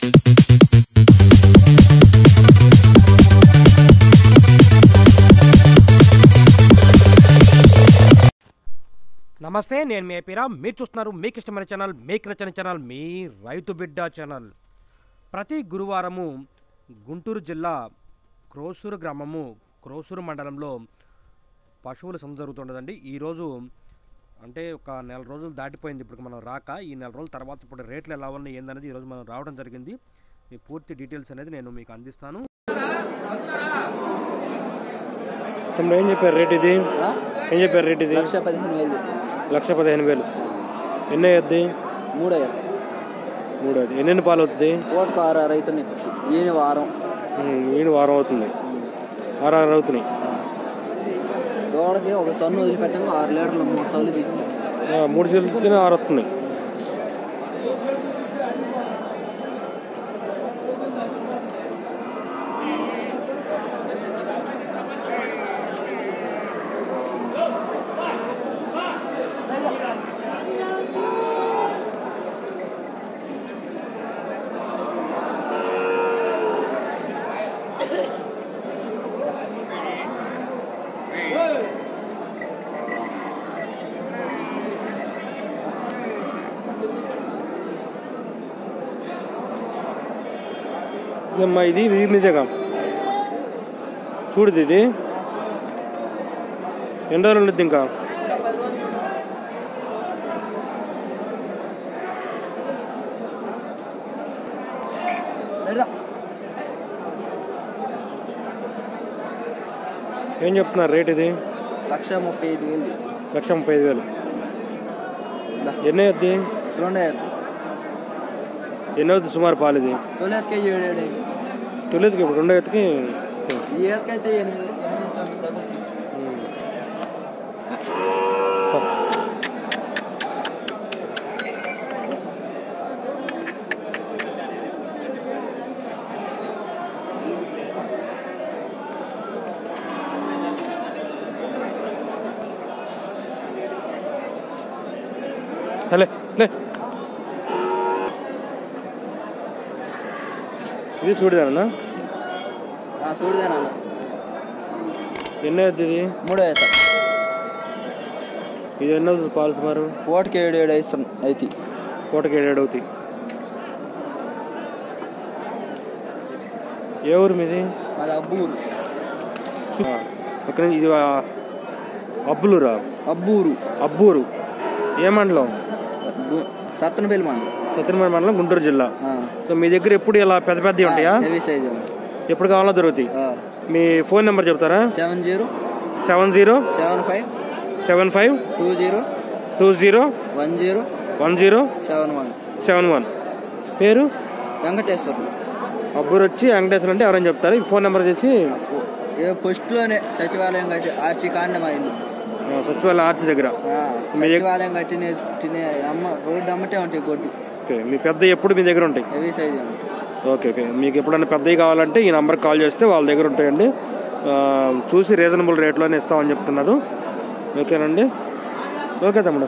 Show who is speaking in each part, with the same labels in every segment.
Speaker 1: నమస్తే నేను మీ ఏపీరా మీరు చూస్తున్నారు మీకు ఇష్టమైన ఛానల్ మీకు నచ్చిన ఛానల్ మీ రైతు బిడ్డ ఛానల్ ప్రతి గురువారము గుంటూరు జిల్లా క్రోసూరు గ్రామము క్రోసూరు మండలంలో పశువుల సంత జరుగుతుండదండి ఈరోజు అంటే ఒక నెల రోజులు దాటిపోయింది ఇప్పుడు మనం రాక ఈ నెల రోజుల తర్వాత ఇప్పుడు రేట్లు ఎలా ఉన్నాయి ఏందనేది ఈరోజు మనం రావడం జరిగింది ఈ పూర్తి డీటెయిల్స్ అనేది నేను మీకు అందిస్తాను తమ్ముడు ఏం చెప్పారు రేట్ ఇది
Speaker 2: ఆ?
Speaker 1: ఏం చెప్పారు రేట్ ఇది
Speaker 2: లక్ష పదిహేను వేలు
Speaker 1: లక్ష పదిహేను వేలు ఎన్ని అయ్యద్ది
Speaker 2: మూడు అయ్యారు
Speaker 1: మూడు అది ఎన్నెన్ని పాలు అవుతుంది
Speaker 2: కోటకు ఆరు ఆరు అవుతున్నాయి ఈయన వారం
Speaker 1: వీడు వారం అవుతుంది ఆరు ఆరు అవుతున్నాయి
Speaker 2: దూడకి ఒక సన్ను వదిలిపెట్టంగా ఆరు లీటర్లు మూడు సార్లు తీసుకుంటాం
Speaker 1: ఆ, మూడు చేతులకి ఆరు వస్తున్నాయి ఇదమ్మా ఇది ఇది నిజంగా చూడదు ఇది ఎన్ని రోజులు ఉండద్దు ఇంకా ఏం చెప్తున్నారు రేట్ ఇది
Speaker 2: లక్ష ముప్పై ఐదు వేలు
Speaker 1: లక్ష ముప్పై ఐదు వేలు
Speaker 2: దా.
Speaker 1: ఎన్ని అవుద్ది
Speaker 2: రెండు అయ్యారు
Speaker 1: ఎన్ని అవుతుంది సుమారు పాలు ఇది
Speaker 2: తొలి ఎత్తుకి ఏడు ఏడు అయ్యింది.
Speaker 1: తొలిదికి ఇప్పుడు రెండో ఎత్తుకి
Speaker 2: ఈ ఎత్తుకైతే ఎనిమిది ఎనిమిది తొమ్మిది తగ్గుతుంది
Speaker 1: లే లే ఇది చూడదానన్నా
Speaker 2: ఆ, చూడదే నాన్న
Speaker 1: ఎన్ని అవుతుంది ఇది
Speaker 2: మూడో అవుతా
Speaker 1: ఇది ఎన్ని అవుతుంది పాలు సుమారు
Speaker 2: కోటకి ఏడు ఏడు వేస్తాను అయితే
Speaker 1: పూటకి ఏడు అవుతాయి ఏ ఊరు మీది
Speaker 2: అది అబ్బూరు
Speaker 1: ఆ, ఇక్కడ ఇది ఆ, అబ్బులూరా
Speaker 2: అబ్బూరు
Speaker 1: అబ్బూరు ఏ మండలం
Speaker 2: గు- సత్తనపల్లి మండలం
Speaker 1: సత్యనపల్లి మండలం గుంటూరు జిల్లా సో మీ దగ్గర ఎప్పుడు ఇలా పెద్ద పెద్దవి ఉంటాయా
Speaker 2: హెవీ సైజ్
Speaker 1: ఎప్పుడు కావాలో దొరుకుతాయి మీ ఫోన్ నెంబర్ చెప్తారా
Speaker 2: seven zero
Speaker 1: seven zero
Speaker 2: seven five
Speaker 1: seven five
Speaker 2: two zero
Speaker 1: two zero
Speaker 2: one zero
Speaker 1: one zero
Speaker 2: seven one
Speaker 1: seven one పేరు
Speaker 2: వెంకటేశ్వరం
Speaker 1: అబ్బూరు వచ్చి వెంకటేశ్వర అంటే ఎవరైనా చెప్తారు ఈ ఫోన్ నెంబర్ వచ్చేసి
Speaker 2: ఏ పోస్ట్లోనే సచివాలయం కట్టి ఆర్చి కాండం అయింది
Speaker 1: ఆ, సచివాలయం ఆర్చి దగ్గర
Speaker 2: ఆ, సచివాలయం కట్టిన తినే అమ్మ రోడ్డు అమ్మటే ఉంటాయి గొడ్డు
Speaker 1: ఓకే మీ పెద్ద ఎప్పుడు మీ దగ్గర ఉంటాయి
Speaker 2: హెవీ సైజ్
Speaker 1: ఓకే ఓకే మీకు ఎప్పుడైనా పెద్దవి కావాలంటే ఈ నెంబర్కి కాల్ చేస్తే వాళ్ళ దగ్గర ఉంటాయండి ఆ, చూసి రీజనబుల్ రేట్లోనే ఇస్తామని చెప్తున్నారు ఓకేనండి ఓకే తమ్ముడు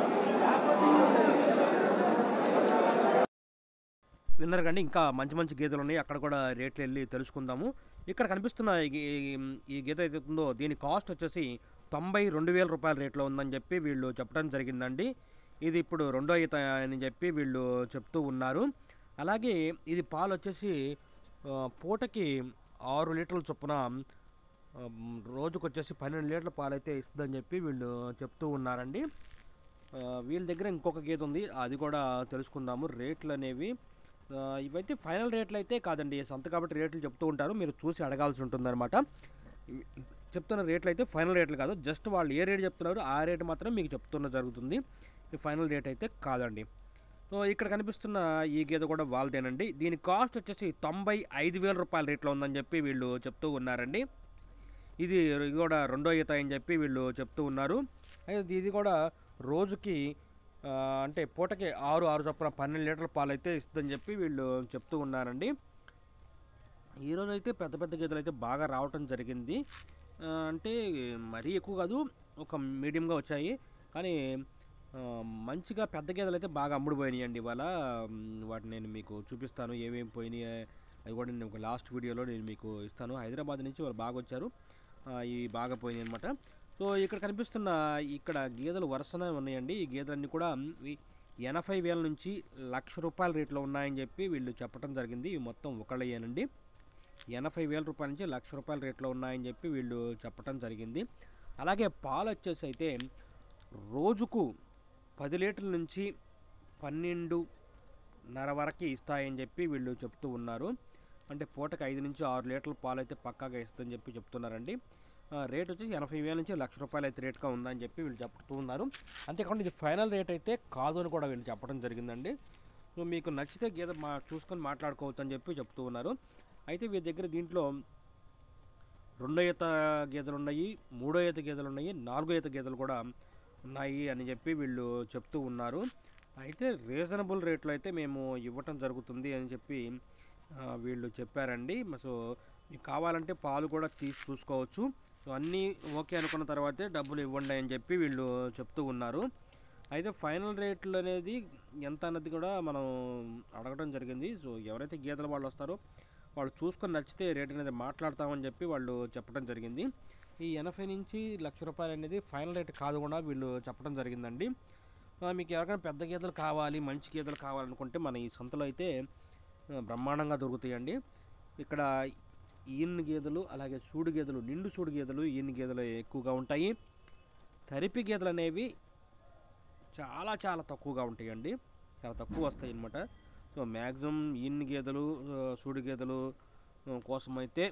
Speaker 1: విన్నారు కండి ఇంకా మంచి మంచి గీతలు ఉన్నాయి అక్కడ కూడా రేట్లు వెళ్ళి తెలుసుకుందాము ఇక్కడ కనిపిస్తున్న ఈ గీ- ఈ గీత అయితే ఉందో దీని కాస్ట్ వచ్చేసి తొంభై రెండు వేల రూపాయల రేట్లో ఉందని చెప్పి వీళ్ళు చెప్పడం జరిగిందండి ఇది ఇప్పుడు రెండో ఈత అని చెప్పి వీళ్ళు చెప్తూ ఉన్నారు అలాగే ఇది పాలు వచ్చేసి ఆ, పూటకి ఆరు లీటర్ల చొప్పున ఆ, రోజుకు వచ్చేసి పన్నెండు లీటర్ల పాలు అయితే ఇస్తుందని చెప్పి వీళ్ళు చెప్తూ ఉన్నారండి ఆ, వీళ్ళ దగ్గర ఇంకొక గీత ఉంది అది కూడా తెలుసుకుందాము రేట్లు అనేవి ఆ, ఇవైతే ఫైనల్ రేట్లు అయితే కాదండి సంత కాబట్టి రేట్లు చెప్తూ ఉంటారు మీరు చూసి అడగాల్సి ఉంటుందన్నమాట ఇవి- చెప్తున్న రేట్లు అయితే ఫైనల్ రేట్లు కాదు జస్ట్ వాళ్ళు ఏ రేట్ చెప్తున్నారు ఆ రేట్ మాత్రం మీకు చెప్తున్న జరుగుతుంది ఇది ఫైనల్ రేట్ అయితే కాదండి సో ఇక్కడ కనిపిస్తున్న ఈ గీత కూడా వాళ్ళదేనండి దీని కాస్ట్ వచ్చేసి తొంభై ఐదు వేల రూపాయల రేట్లో ఉందని చెప్పి వీళ్ళు చెప్తూ ఉన్నారండి ఇది ఇది కూడా రెండో ఈత అని చెప్పి వీళ్ళు చెప్తూ ఉన్నారు అయితే ఇది కూడా రోజుకి ఆ, అంటే పూటకి ఆరు ఆరు చొప్పున పన్నెండు లీటర్ల పాలు అయితే ఇస్తుందని చెప్పి వీళ్ళు చెప్తూ ఉన్నారండి ఈరోజు అయితే పెద్ద పెద్ద గీతలు అయితే బాగా రావటం జరిగింది ఆ, అంటే మరీ ఎక్కువ కాదు ఒక మీడియంగా వచ్చాయి కానీ ఆ, మంచిగా పెద్ద గేదెలు అయితే బాగా అమ్ముడుపోయినాయండి ఇవాళ మ్, వాటిని నేను మీకు చూపిస్తాను ఏమేమి పోయినాయి అది కూడా నేను ఒక లాస్ట్ వీడియోలో నేను మీకు ఇస్తాను హైదరాబాద్ నుంచి వాళ్ళు బాగా వచ్చారు ఆ, ఇవి బాగా పోయినాయి అనమాట సో ఇక్కడ కనిపిస్తున్న ఇక్కడ గేదెలు వరుసనే ఉన్నాయండి ఈ గేదెలన్నీ కూడా మ్, ఈ ఎనభై వేల నుంచి లక్ష రూపాయల రేట్లో ఉన్నాయని చెప్పి వీళ్ళు చెప్పడం జరిగింది ఇవి మొత్తం ఒకళ్ళయ్యానండి ఎనభై వేల రూపాయల నుంచి లక్ష రూపాయల రేట్లో ఉన్నాయని చెప్పి వీళ్ళు చెప్పడం జరిగింది అలాగే పాలు వచ్చేసి అయితే రోజుకు పది లీటర్ల నుంచి పన్నెండున్నర వరకు ఇస్తాయని చెప్పి వీళ్ళు చెప్తూ ఉన్నారు అంటే పూటకి ఐదు నుంచి ఆరు లీటర్ల పాలు అయితే పక్కాగా ఇస్తుందని చెప్పి చెప్తున్నారండి ఆ, రేట్ వచ్చేసి ఎనభై వేల నుంచి లక్ష రూపాయలు అయితే రేట్గా ఉందని చెప్పి వీళ్ళు చెప్తూ ఉన్నారు అంతేకాకుండా ఇది ఫైనల్ రేట్ అయితే కాదు అని కూడా వీళ్ళు చెప్పడం జరిగిందండి సో మీకు నచ్చితే గేదె మా చూసుకొని మాట్లాడుకోవచ్చు అని చెప్పి చెప్తూ ఉన్నారు అయితే వీరి దగ్గర దీంట్లో రెండో ఈత గేదెలు ఉన్నాయి మూడో ఈత గేదెలు ఉన్నాయి నాలుగో ఈత గేదెలు కూడా ఉన్నాయి అని చెప్పి వీళ్ళు చెప్తూ ఉన్నారు అయితే రీజనబుల్ రేట్లో అయితే మేము ఇవ్వటం జరుగుతుంది అని చెప్పి ఆ, వీళ్ళు చెప్పారండి మ- సో మీకు కావాలంటే పాలు కూడా తీసి చూసుకోవచ్చు సో అన్నీ ఓకే అనుకున్న తర్వాతే డబ్బులు ఇవ్వండి అని చెప్పి వీళ్ళు చెప్తూ ఉన్నారు అయితే ఫైనల్ రేట్లు అనేది ఎంత అన్నది కూడా మనం అడగడం జరిగింది సో ఎవరైతే గీతల వాళ్ళు వస్తారో వాళ్ళు చూసుకొని నచ్చితే రేట్ అనేది మాట్లాడతామని చెప్పి వాళ్ళు చెప్పడం జరిగింది ఈ ఎనభై నుంచి లక్ష రూపాయలు అనేది ఫైనల్ రేట్ కాదు కూడా వీళ్ళు చెప్పడం జరిగిందండి ఆ, మీకు ఎవరికైనా పెద్ద గీతలు కావాలి మంచి గీతలు కావాలనుకుంటే మన ఈ సంతలో అయితే ఆ, బ్రహ్మాండంగా దొరుకుతాయండి ఇక్కడ ఈన్ గేదెలు అలాగే సూడు గేదెలు నిండు సూడు గేదెలు ఈన్ గేదెలు ఎక్కువగా ఉంటాయి తరిపి గేదెలు అనేవి చాలా చాలా తక్కువగా ఉంటాయండి చాలా తక్కువ వస్తాయి అన్నమాట సో మ్యాక్సిమం ఈన్ గేదెలు ఆ, సూడి గేదెలు ఆ, కోసమైతే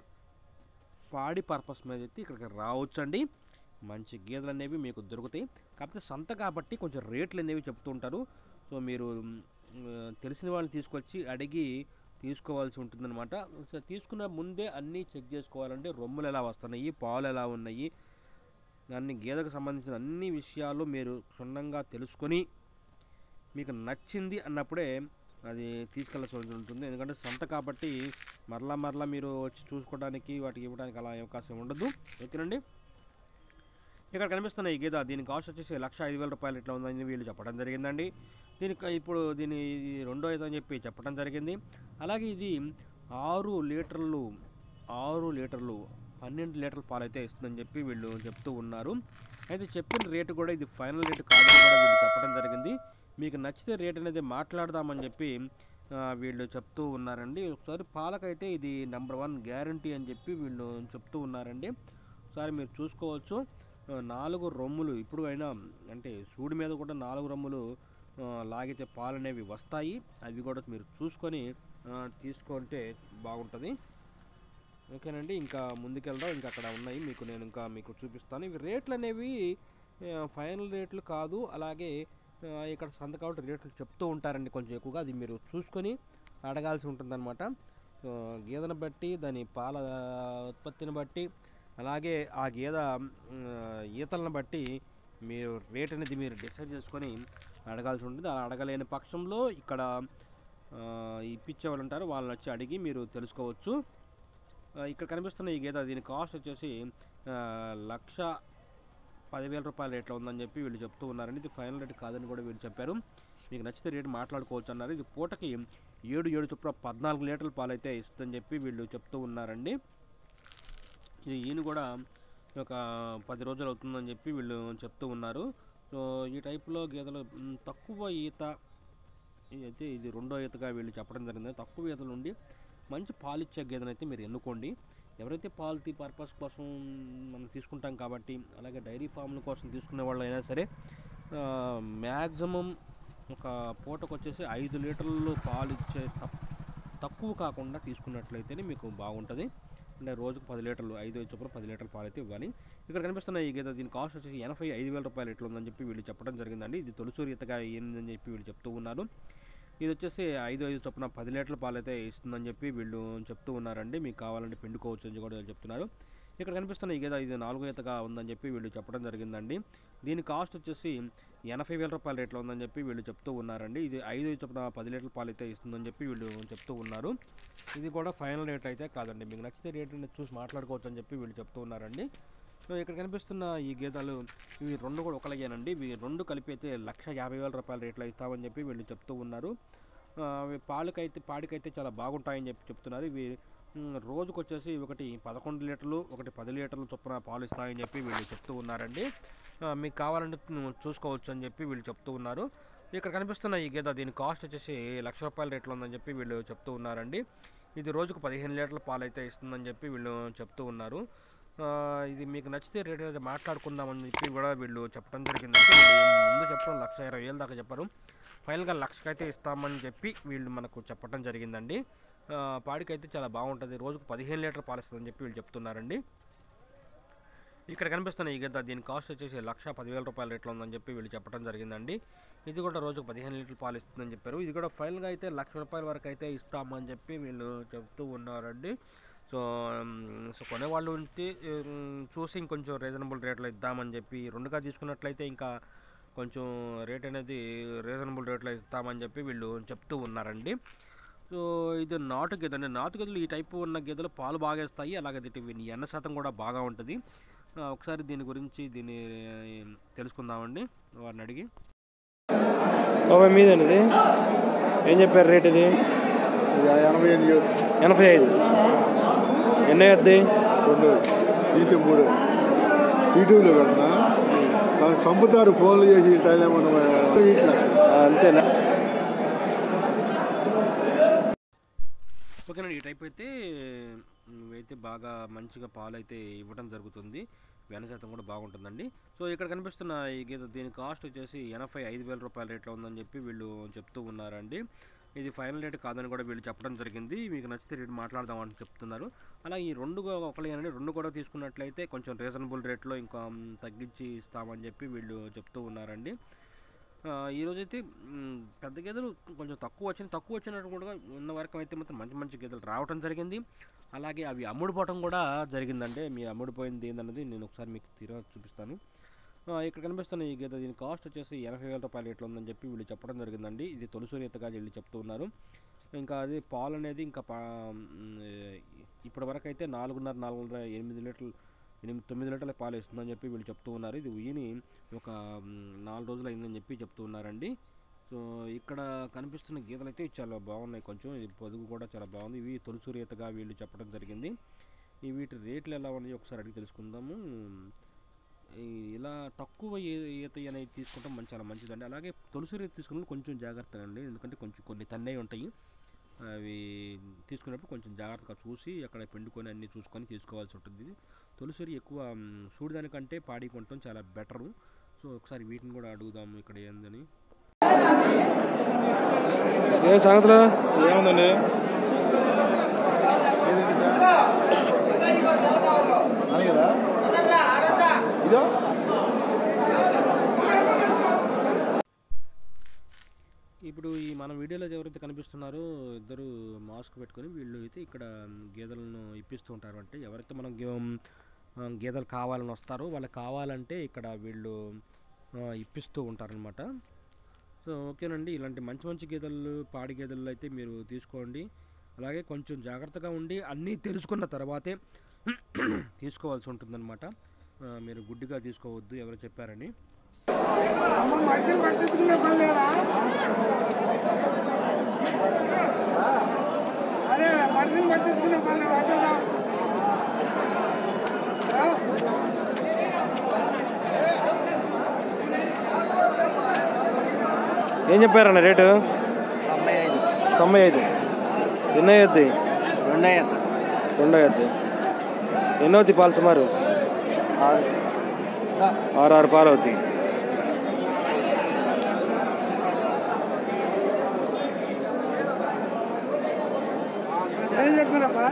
Speaker 1: పాడి పర్పస్ మీద అయితే ఇక్కడికి రావచ్చండి మంచి గేదెలు అనేవి మీకు దొరుకుతాయి కాకపోతే సంత కాబట్టి కొంచెం రేట్లు అనేవి చెప్తూ ఉంటారు సో మీరు మ్, ఆ, తెలిసిన వాళ్ళని తీసుకొచ్చి అడిగి తీసుకోవాల్సి ఉంటుందన్నమాట సో తీసుకున్న ముందే అన్నీ చెక్ చేసుకోవాలంటే రొమ్ములు ఎలా వస్తున్నాయి పాలు ఎలా ఉన్నాయి అన్ని గేదెకు సంబంధించిన అన్ని విషయాలు మీరు క్షుణ్ణంగా తెలుసుకొని మీకు నచ్చింది అన్నప్పుడే అది తీసుకెళ్ళాల్సి ఉంటుంది ఎందుకంటే సొంత కాబట్టి మరలా మరలా మీరు వచ్చి చూసుకోవడానికి వాటికి ఇవ్వడానికి అలా అవకాశం ఉండదు ఓకేనండి ఇక్కడ కనిపిస్తున్న ఈ గీత దీని కాస్ట్ వచ్చేసి లక్ష ఐదు వేల రూపాయలు ఇట్లా ఉందని వీళ్ళు చెప్పడం జరిగిందండి దీనికి ఇప్పుడు దీని ఇది రెండో ఐదు అని చెప్పి చెప్పడం జరిగింది అలాగే ఇది ఆరు లీటర్లు ఆరు లీటర్లు పన్నెండు లీటర్ల పాలు అయితే ఇస్తుందని చెప్పి వీళ్ళు చెప్తూ ఉన్నారు అయితే చెప్పిన రేటు కూడా ఇది ఫైనల్ రేటు కాదని కూడా వీళ్ళు చెప్పడం జరిగింది మీకు నచ్చితే రేట్ అనేది మాట్లాడదామని చెప్పి ఆ, వీళ్ళు చెప్తూ ఉన్నారండి ఒకసారి పాలకైతే ఇది నెంబర్ వన్ గ్యారంటీ అని చెప్పి వీళ్ళు చెప్తూ ఉన్నారండి ఒకసారి మీరు చూసుకోవచ్చు ఆ, నాలుగు రొమ్ములు ఇప్పుడు అయినా అంటే సూడి మీద కూడా నాలుగు రొమ్ములు ఆ, లాగితే పాలు అనేవి వస్తాయి అవి కూడా మీరు చూసుకొని ఆ, తీసుకుంటే బాగుంటుంది ఓకేనండి ఇంకా ముందుకెళ్దాం ఇంకా అక్కడ ఉన్నాయి మీకు నేను ఇంకా మీకు చూపిస్తాను ఇవి రేట్లు అనేవి ఆ, ఫైనల్ రేట్లు కాదు అలాగే ఆ, ఇక్కడ సంత కాబట్టి రేట్లు చెప్తూ ఉంటారండి కొంచెం ఎక్కువగా అది మీరు చూసుకొని అడగాల్సి ఉంటుందన్నమాట సో, గేదెను బట్టి దాని పాల ఉత్పత్తిని బట్టి అలాగే ఆ గేదె మ్, ఈతలను బట్టి మీరు రేట్ అనేది మీరు డిసైడ్ చేసుకొని అడగాల్సి ఉంటుంది అలా అడగలేని పక్షంలో ఇక్కడ ఆ, ఇప్పించే వాళ్ళు ఉంటారు వాళ్ళని వచ్చి అడిగి మీరు తెలుసుకోవచ్చు ఆ, ఇక్కడ కనిపిస్తున్న ఈ గీత దీని కాస్ట్ వచ్చేసి ఆ, లక్ష పదివేల రూపాయల రేట్లో ఉందని చెప్పి వీళ్ళు చెప్తూ ఉన్నారండి ఇది ఫైనల్ రేట్ కాదని కూడా వీళ్ళు చెప్పారు మీకు నచ్చితే రేటు మాట్లాడుకోవచ్చు అన్నారు ఇది పూటకి ఏడు ఏడు చొప్పున పద్నాలుగు లీటర్ల పాలు అయితే ఇస్తుందని చెప్పి వీళ్ళు చెప్తూ ఉన్నారండి ఇది ఈయన కూడా ఒక పది రోజులు అవుతుందని చెప్పి వీళ్ళు చెప్తూ ఉన్నారు సో ఈ టైప్లో గేదెలు మ్, తక్కువ ఈత అయితే ఇది రెండో ఈతగా వీళ్ళు చెప్పడం జరిగింది తక్కువ ఈతలు ఉండి మంచి పాలు ఇచ్చే గేదెను అయితే మీరు ఎన్నుకోండి ఎవరైతే పాలు తీ పర్పస్ కోసం మనం తీసుకుంటాం కాబట్టి అలాగే డైరీ ఫామ్ల కోసం తీసుకునే వాళ్ళు అయినా సరే మ్యాక్సిమం ఒక పూటకు వచ్చేసి ఐదు లీటర్లు పాలు ఇచ్చే తప్- తక్కువ కాకుండా తీసుకున్నట్లయితేనే మీకు బాగుంటుంది అంటే రోజుకు పది లీటర్లు ఐదు ఐదు చొప్పున పది లీటర్ల పాలు అయితే ఇవ్వాలి ఇక్కడ కనిపిస్తున్న ఈ గీత దీని కాస్ట్ వచ్చేసి ఎనభై ఐదు వేల రూపాయలు ఎట్లా ఉందని చెప్పి వీళ్ళు చెప్పడం జరిగిందండి ఇది తొలిసూరి ఈతగా ఏందని చెప్పి వీళ్ళు చెప్తూ ఉన్నారు ఇది వచ్చేసి ఐదు ఐదు చొప్పున పది లీటర్ల పాలు అయితే ఇస్తుందని చెప్పి వీళ్ళు చెప్తూ ఉన్నారండి మీకు కావాలంటే పిండుకోవచ్చు అని కూడా చెప్తున్నారు ఇక్కడ కనిపిస్తున్న ఈ గేదె ఇది నాలుగో ఈతగా ఉందని చెప్పి వీళ్ళు చెప్పడం జరిగిందండి దీని కాస్ట్ వచ్చేసి ఎనభై వేల రూపాయల రేట్లో ఉందని చెప్పి వీళ్ళు చెప్తూ ఉన్నారండి ఇది ఐదు ఐదు చొప్పున పది లీటర్ల పాలు అయితే ఇస్తుందని చెప్పి వీళ్ళు చెప్తూ ఉన్నారు ఇది కూడా ఫైనల్ రేట్ అయితే కాదండి మీకు నచ్చితే రేట్ అనేది చూసి మాట్లాడుకోవచ్చు అని చెప్పి వీళ్ళు చెప్తూ ఉన్నారండి సో ఇక్కడ కనిపిస్తున్న ఈ గేదెలు ఇవి రెండు కూడా ఒకలాగేనండి ఇవి రెండు కలిపి అయితే లక్ష యాభై వేల రూపాయల రేట్లో ఇస్తామని చెప్పి వీళ్ళు చెప్తూ ఉన్నారు ఆ, అవి పాలకైతే పాడికైతే చాలా బాగుంటాయని చెప్పి చెప్తున్నారు ఇవి మ్, రోజుకు వచ్చేసి ఒకటి పదకొండు లీటర్లు ఒకటి పది లీటర్లు చొప్పున పాలు ఇస్తాయని చెప్పి వీళ్ళు చెప్తూ ఉన్నారండి ఆ, మీకు కావాలంటే మ్, చూసుకోవచ్చు అని చెప్పి వీళ్ళు చెప్తూ ఉన్నారు ఇక్కడ కనిపిస్తున్న ఈ గేదె దీని కాస్ట్ వచ్చేసి లక్ష రూపాయల రేట్లో ఉందని చెప్పి వీళ్ళు చెప్తూ ఉన్నారండి ఇది రోజుకు పదిహేను లీటర్ల పాలు అయితే ఇస్తుందని చెప్పి వీళ్ళు చెప్తూ ఉన్నారు ఆ, ఇది మీకు నచ్చితే రేట్ అయితే మాట్లాడుకుందామని చెప్పి కూడా వీళ్ళు చెప్పడం జరిగింది అంటే వీళ్ళు ముందు చెప్పడం లక్ష ఇరవై వేలు దాకా చెప్పారు ఫైనల్గా లక్షకైతే ఇస్తామని చెప్పి వీళ్ళు మనకు చెప్పడం జరిగిందండి ఆ, పాడికైతే చాలా బాగుంటుంది రోజుకు పదిహేను లీటర్ పాలు ఇస్తుందని చెప్పి వీళ్ళు చెప్తున్నారండి ఇక్కడ కనిపిస్తున్న ఈ గద్ద దీని కాస్ట్ వచ్చేసి లక్ష పదివేల రూపాయల రేట్లో ఉందని చెప్పి వీళ్ళు చెప్పడం జరిగిందండి ఇది కూడా రోజుకు పదిహేను లీటర్లు పాలు ఇస్తుందని చెప్పారు ఇది కూడా ఫైనల్గా అయితే లక్ష రూపాయల వరకు అయితే ఇస్తామని చెప్పి వీళ్ళు చెప్తూ ఉన్నారండి సో మ్, సో కొనేవాళ్ళు ఉంటే మ్, చూసి ఇంకొంచెం రీజనబుల్ రేట్లో ఇద్దామని చెప్పి రెండుగా తీసుకున్నట్లయితే ఇంకా కొంచెం రేట్ అనేది రీజనబుల్ రేట్లో ఇస్తామని చెప్పి వీళ్ళు చెప్తూ ఉన్నారండి సో ఇది నాటు గేదె అండి నాటు గేదెలు ఈ టైపు ఉన్న గేదెలు పాలు బాగా ఇస్తాయి అలాగే దీని ఎన్న శాతం కూడా బాగా ఉంటుంది ఆ, ఒకసారి దీని గురించి దీన్ని ఆ, తెలుసుకుందామండి వారిని అడిగి
Speaker 3: బాబాయ్ మీదేనా ఇది ఏం చెప్పారు రేట్ ఇది
Speaker 4: ఎనభై ఎనిమిది
Speaker 3: ఎనభై ఐదు ఎన్నో వద్ది
Speaker 4: రెండు ఈటీ మూడు యూట్యూబ్లో పెడుతున్నా దానికి చంపుతారు ఫోన్లు చేసి తైలేమన్నా ఇట్లా
Speaker 3: అంతేనా
Speaker 1: ఓకేనండి ఈ టైప్ అయితే మ్, అయితే బాగా మంచిగా పాలు అయితే ఇవ్వడం జరుగుతుంది వెన శాతం కూడా బాగుంటుందండి సో ఇక్కడ కనిపిస్తున్న ఈ గీత దీని కాస్ట్ వచ్చేసి ఎనభై ఐదు వేల రూపాయల రేట్లో ఉందని చెప్పి వీళ్ళు చెప్తూ ఉన్నారండి ఇది ఫైనల్ రేట్ కాదని కూడా వీళ్ళు చెప్పడం జరిగింది మీకు నచ్చితే రేట్ మాట్లాడదామని చెప్తున్నారు అలా ఈ రెండు ఒకలేనండి రెండు కూడా తీసుకున్నట్లయితే కొంచెం రీజనబుల్ రేట్లో ఇంకా మ్, తగ్గించి ఇస్తామని చెప్పి వీళ్ళు చెప్తూ ఉన్నారండి ఆ, ఈరోజైతే మ్, పెద్ద గేదెలు కొంచెం తక్కువ వచ్చిన తక్కువ వచ్చినట్టు కూడా ఉన్న వరకు అయితే మాత్రం మంచి మంచి గేదెలు రావటం జరిగింది అలాగే అవి అమ్ముడుపోవటం కూడా జరిగిందంటే మీ అమ్ముడుపోయింది ఏందన్నది నేను ఒకసారి మీకు తీరా చూపిస్తాను ఆ, ఇక్కడ కనిపిస్తున్న ఈ గేదె దీని కాస్ట్ వచ్చేసి ఎనభై వేల రూపాయలు రేట్లో ఉందని చెప్పి వీళ్ళు చెప్పడం జరిగిందండి ఇది తొలిసూరి ఎత్తగా వీళ్ళు చెప్తూ ఉన్నారు ఇంకా అది పాలు అనేది ఇంకా పా మ్, ఇప్పటి వరకు అయితే నాలుగున్నర నాలుగున్నర ఎనిమిది లీటర్లు ఎనిమిది తొమ్మిది లీటర్ల పాలు ఇస్తుందని చెప్పి వీళ్ళు చెప్తూ ఉన్నారు ఇది ఉయ్యని ఒక మ్, నాలుగు రోజులు అయిందని చెప్పి చెప్తూ ఉన్నారండి సో ఇక్కడ కనిపిస్తున్న గీతలు అయితే చాలా బాగున్నాయి కొంచెం ఇది పొదుగు కూడా చాలా బాగుంది ఇవి తొలిసూరి ఈతగా వీళ్ళు చెప్పడం జరిగింది ఈ వీటి రేట్లు ఎలా ఉన్నాయి ఒకసారి అడిగి తెలుసుకుందాము ఈ ఇలా తక్కువ ఈ- ఈత అనేది తీసుకుంటాం మంచి చాలా మంచిదండి అలాగే తొలిసూరి ఈత తీసుకున్నప్పుడు కొంచెం జాగ్రత్తగా అండి ఎందుకంటే కొంచెం కొన్ని తన్నే ఉంటాయి అవి తీసుకున్నప్పుడు కొంచెం జాగ్రత్తగా చూసి అక్కడ పిండుకొని అన్నీ చూసుకొని తీసుకోవాల్సి ఉంటుంది తొలిసరి ఎక్కువ మ్, చూడడానికంటే పాడి కొనటం చాలా బెటరు సో ఒకసారి వీటిని కూడా అడుగుదాము ఇక్కడ ఏందని
Speaker 3: ఏ సంగతులు
Speaker 4: ఏముందండి కదా ఇదో
Speaker 1: ఇప్పుడు ఈ మన వీడియోలో ఎవరైతే కనిపిస్తున్నారో ఇద్దరు మాస్క్ పెట్టుకొని వీళ్ళు అయితే ఇక్కడ గేదెలను ఇప్పిస్తూ ఉంటారు అంటే ఎవరైతే మనం గే- ఆ, గేదెలు కావాలని వస్తారో వాళ్ళకి కావాలంటే ఇక్కడ వీళ్ళు ఆ, ఇప్పిస్తూ ఉంటారనమాట సో ఓకేనండి ఇలాంటి మంచి మంచి గేదెలు పాడి గేదెలు అయితే మీరు తీసుకోండి అలాగే కొంచెం జాగ్రత్తగా ఉండి అన్నీ తెలుసుకున్న తర్వాతే తీసుకోవాల్సి ఉంటుందన్నమాట ఆ, మీరు గుడ్డిగా తీసుకోవద్దు ఎవరు చెప్పారని
Speaker 5: అరే మనిషిని పట్టించుకునే పని పట్టదా
Speaker 3: ఏం చెప్పారన్న రేటు
Speaker 2: తొంభై ఐదు
Speaker 3: తొంభై ఐదు ఎన్నో వద్ది
Speaker 2: రెండో ఈత
Speaker 3: రెండో వద్ది ఎన్నో అవుతాయి పాలు సుమారు
Speaker 2: ఆరు
Speaker 3: ఆరు ఆరు పాలు అవుతాయి
Speaker 5: ఏం చెప్పినప్పా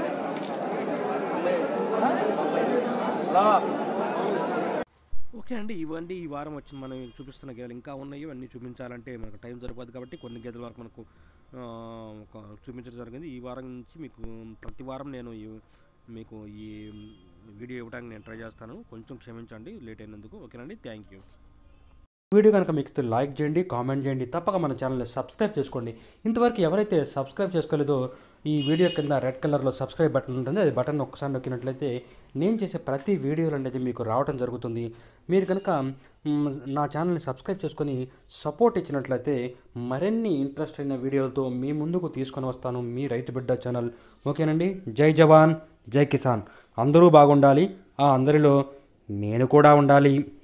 Speaker 1: ఓకే అండి ఇవన్నీ ఈ వారం వచ్చిన మనం చూపిస్తున్న గేదెలు ఇంకా ఉన్నాయి అన్నీ చూపించాలంటే మనకు టైం సరిపోదు కాబట్టి కొన్ని గేదెల వరకు మనకు ఆ, ఒక చూపించడం జరిగింది ఈ వారం నుంచి మీకు ప్రతి వారం నేను ఈ- మీకు ఈ వీడియో ఇవ్వడానికి నేను ట్రై చేస్తాను కొంచెం క్షమించండి లేట్ అయినందుకు ఓకేనండి థ్యాంక్ యూ
Speaker 6: వీడియో కనుక మీకు లైక్ చేయండి కామెంట్ చేయండి తప్పక మన ఛానల్ని సబ్స్క్రైబ్ చేసుకోండి ఇంతవరకు ఎవరైతే సబ్స్క్రైబ్ చేసుకోలేదో ఈ వీడియో కింద రెడ్ కలర్లో సబ్స్క్రైబ్ బటన్ ఉంటుంది అది బటన్ ఒక్కసారి నొక్కినట్లయితే నేను చేసే ప్రతి వీడియోలు అనేది మీకు రావడం జరుగుతుంది మీరు కనుక మ్, నా ఛానల్ని సబ్స్క్రైబ్ చేసుకొని సపోర్ట్ ఇచ్చినట్లయితే మరిన్ని ఇంట్రెస్ట్ అయిన వీడియోలతో మీ ముందుకు తీసుకొని వస్తాను మీ రైతు బిడ్డ ఛానల్ ఓకేనండి జై జవాన్ జై కిసాన్ అందరూ బాగుండాలి ఆ అందరిలో నేను కూడా ఉండాలి